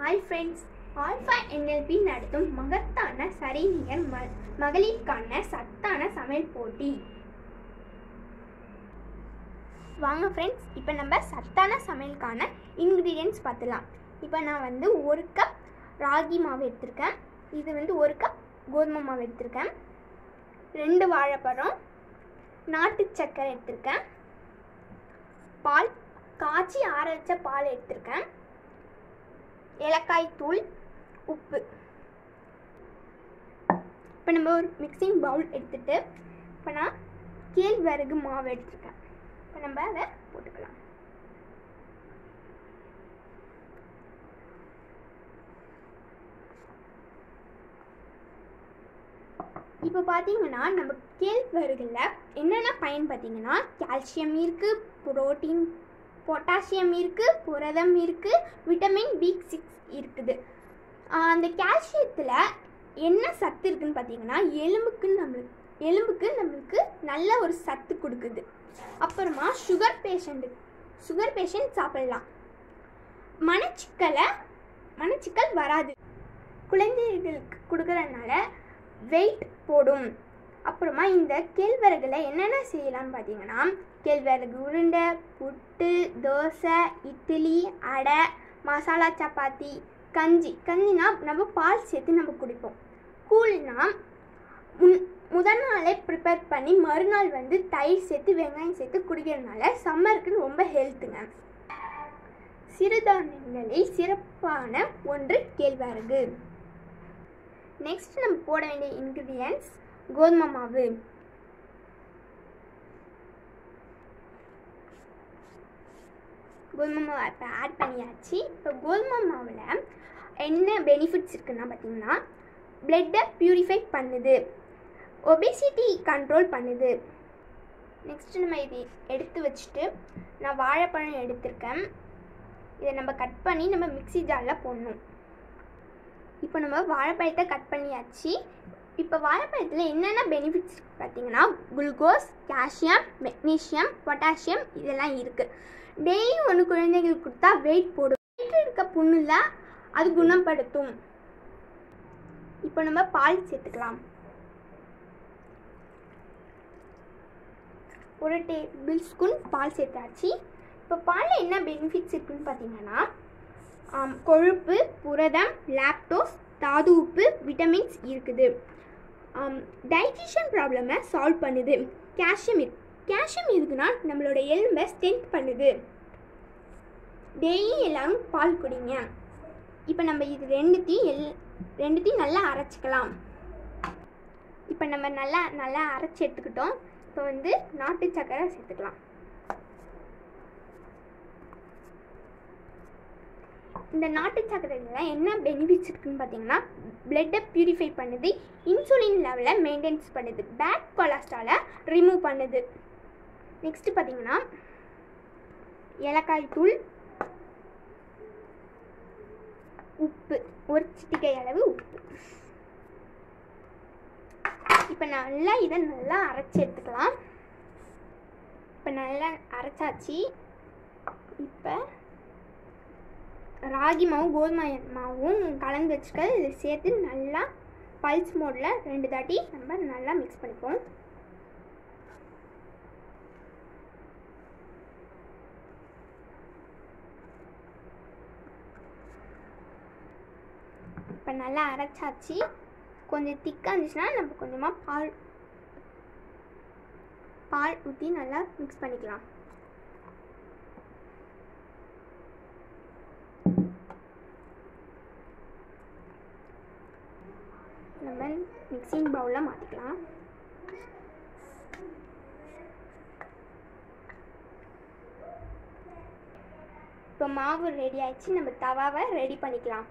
hi friends alpha NLP நடத்தும் மகத்தான சரிநிகர் ம மகளிருக்கான சத்தான சமையல் போட்டி வாங்க ஃப்ரெண்ட்ஸ் இப்போ நம்ம சத்தான சமையலுக்கான இன்க்ரீடியன்ட்ஸ் பார்த்துலாம் இப்போ நான் வந்து ஒரு கப் ராகி மாவு எடுத்திருக்கேன் இது வந்து ஒரு கப் கோதுமை மாவு எடுத்திருக்கேன் ரெண்டு வாழைப்பழம் நாட்டு சர்க்கரை எடுத்திருக்கேன் பால் காய்ச்சி ஆற வச்ச பால் எடுத்திருக்கேன் ஏலக்காய் தூள் உப்பு இப்போ நம்ம ஒரு மிக்சிங் பவுல் எடுத்துட்டு இப்போ நான் கேழ்வரகு மாவு எடுத்துருக்கேன் இப்போ நம்ம அதை போட்டுக்கலாம் இப்போ பார்த்தீங்கன்னா நம்ம கேழ்வரகுல என்னென்ன பயன் பார்த்தீங்கன்னா கால்சியம் இருக்குது புரோட்டீன் பொட்டாசியம் இருக்குது புரதம் இருக்குது விட்டமின் பி சிக்ஸ் இருக்குது ஆஹ் அந்த கால்சியத்தில் என்ன சத்து இருக்குன்னு பார்த்தீங்கன்னா எலும்புக்கு நம்மளுக்கு எலும்புக்கு நம்மளுக்கு நல்ல ஒரு சத்து கொடுக்குது அப்புறமா சுகர் பேஷண்ட்டு சுகர் பேஷண்ட் சாப்பிடலாம் மனச்சிக்கலை மனச்சிக்கல் வராது குழந்தைகளுக்கு கொடுக்கறதுனால வெயிட் போடும் அப்புறமா இந்த கேழ்வரகுல என்னென்ன செய்யலாம்னு பார்த்தீங்கன்னா கேழ்வரகு உருண்டை புட்டு தோசை இட்லி அடை மசாலா சப்பாத்தி கஞ்சி கஞ்சினா நம்ம பால் சேர்த்து நம்ம குடிப்போம் கூழ்னா முன் முதல் நாளே ப்ரிப்பேர் பண்ணி மறுநாள் வந்து தயிர் சேர்த்து வெங்காயம் சேர்த்து குடிக்கிறதுனால சம்மருக்கு ரொம்ப ஹெல்த்துங்க சிறுதானியங்களில் சிறப்பான ஒன்று கேழ்வரகு நெக்ஸ்ட் நம்ம போட வேண்டிய இன்க்ரீடியன்ஸ் கோதுமை மாவு கோதுமை மாவு இப்போ ஆட் பண்ணியாச்சு இப்போ கோதுமை மாவில் என்ன பெனிஃபிட்ஸ் இருக்குன்னா பார்த்தீங்கன்னா பிளட்டை பியூரிஃபை பண்ணுது ஒபேசிட்டி கண்ட்ரோல் பண்ணுது நெக்ஸ்ட் நம்ம இது எடுத்து வச்சுட்டு நான் வாழைப்பழம் எடுத்திருக்கேன் இதை நம்ம கட் பண்ணி நம்ம மிக்ஸி ஜாரில் போடணும் இப்போ நம்ம வாழைப்பழத்தை கட் பண்ணியாச்சு இப்போ வாழைப்பழத்தில் என்னென்ன பெனிஃபிட்ஸ் பார்த்தீங்கன்னா குளுக்கோஸ் கால்சியம் மெக்னீஷியம் பொட்டாசியம் இதெல்லாம் இருக்குது டெய்லி ஒன்று குழந்தைகளுக்கு கொடுத்தா வெயிட் போடும் வயிற்றில் இருக்க புண்ணுல அது குணப்படுத்தும் இப்போ நம்ம பால் சேர்த்துக்கலாம் ஒரு டேபிள் ஸ்பூன் பால் சேர்த்தாச்சு இப்போ பாலில் என்ன பெனிஃபிட்ஸ் இருக்குன்னு பார்த்தீங்கன்னா ஆம், கொழுப்பு புரதம் லாக்டோஸ் தாது உப்பு விட்டமின்ஸ் இருக்குது டைஜஷன் ப்ராப்ளமை சால்வ் பண்ணுது கால்சியம் இருக்கு கால்சியம் இருக்குன்னா நம்மளோட எலும்பை ஸ்ட்ரென்த் பண்ணுது டெய்லி எல்லாரும் பால் குடிங்க இப்போ நம்ம இது ரெண்டுத்தையும் எல் ரெண்டுத்தையும் நல்லா அரைச்சிக்கலாம் இப்போ நம்ம நல்லா நல்லா அரைச்சி எடுத்துக்கிட்டோம் இப்போ வந்து நாட்டு சக்கரை சேர்த்துக்கலாம் இந்த நாட்டு சக்கரையில் என்ன பெனிஃபிட்ஸ் இருக்குன்னு பார்த்தீங்கன்னா பிளட்டை பியூரிஃபை பண்ணுது இன்சுலின் லெவலை மெயின்டைன்ஸ் பண்ணுது பேட் கொலஸ்ட்ராலை ரிமூவ் பண்ணுது நெக்ஸ்ட்டு பார்த்தீங்கன்னா ஏலக்காய் தூள் உப்பு ஒரு சிட்டிகை அளவு உப்பு இப்போ நல்லா இதை நல்லா அரைச்சி எடுத்துக்கலாம் இப்போ நல்லா அரைச்சாச்சு இப்போ ராகி மாவும் கோதுமை மாவும் கலந்து வச்சுக்க இதை சேர்த்து நல்லா பல்ஸ் மோடில் ரெண்டு தாட்டி நம்ம நல்லா மிக்ஸ் பண்ணிப்போம் இப்போ நல்லா அரைச்சாச்சு கொஞ்சம் திக்காக இருந்துச்சுன்னா நம்ம கொஞ்சமாக பால் பால் ஊற்றி நல்லா மிக்ஸ் பண்ணிக்கலாம் நம்ம மிக்சிங் பவுலில் மாற்றிக்கலாம் இப்போ மாவு ரெடி ஆயிடுச்சு நம்ம தவாவை ரெடி பண்ணிக்கலாம்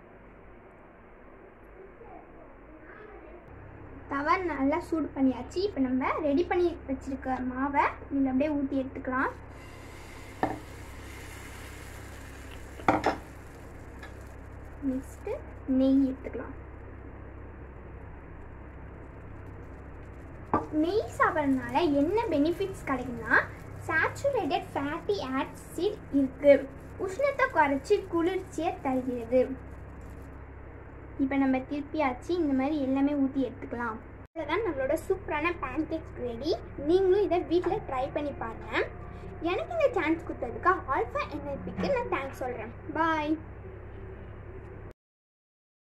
தவா நல்லா சூடு பண்ணியாச்சு இப்போ நம்ம ரெடி பண்ணி வச்சிருக்க மாவை இதில் அப்படியே ஊற்றி எடுத்துக்கலாம் நெக்ஸ்ட்டு நெய் எடுத்துக்கலாம் நெய் சாப்பிட்றதுனால என்ன பெனிஃபிட்ஸ் கிடைக்குன்னா சேச்சுரேட்டட் ஃபேட்டி ஆசிட் இருக்கு உஷ்ணத்தை குறைச்சி குளிர்ச்சியை தருகிறது இப்போ நம்ம திருப்பியாச்சு இந்த மாதிரி எல்லாமே ஊற்றி எடுத்துக்கலாம் அவ்வளோதான் நம்மளோட சூப்பரான பேன்கேக்ஸ் ரெடி நீங்களும் இதை வீட்டில் ட்ரை பண்ணி பாருங்கள் எனக்கு இந்த சான்ஸ் கொடுத்ததுக்கு ஆல்ஃபா என்எல்பிக்கு நான் தேங்க்ஸ் சொல்கிறேன் பாய்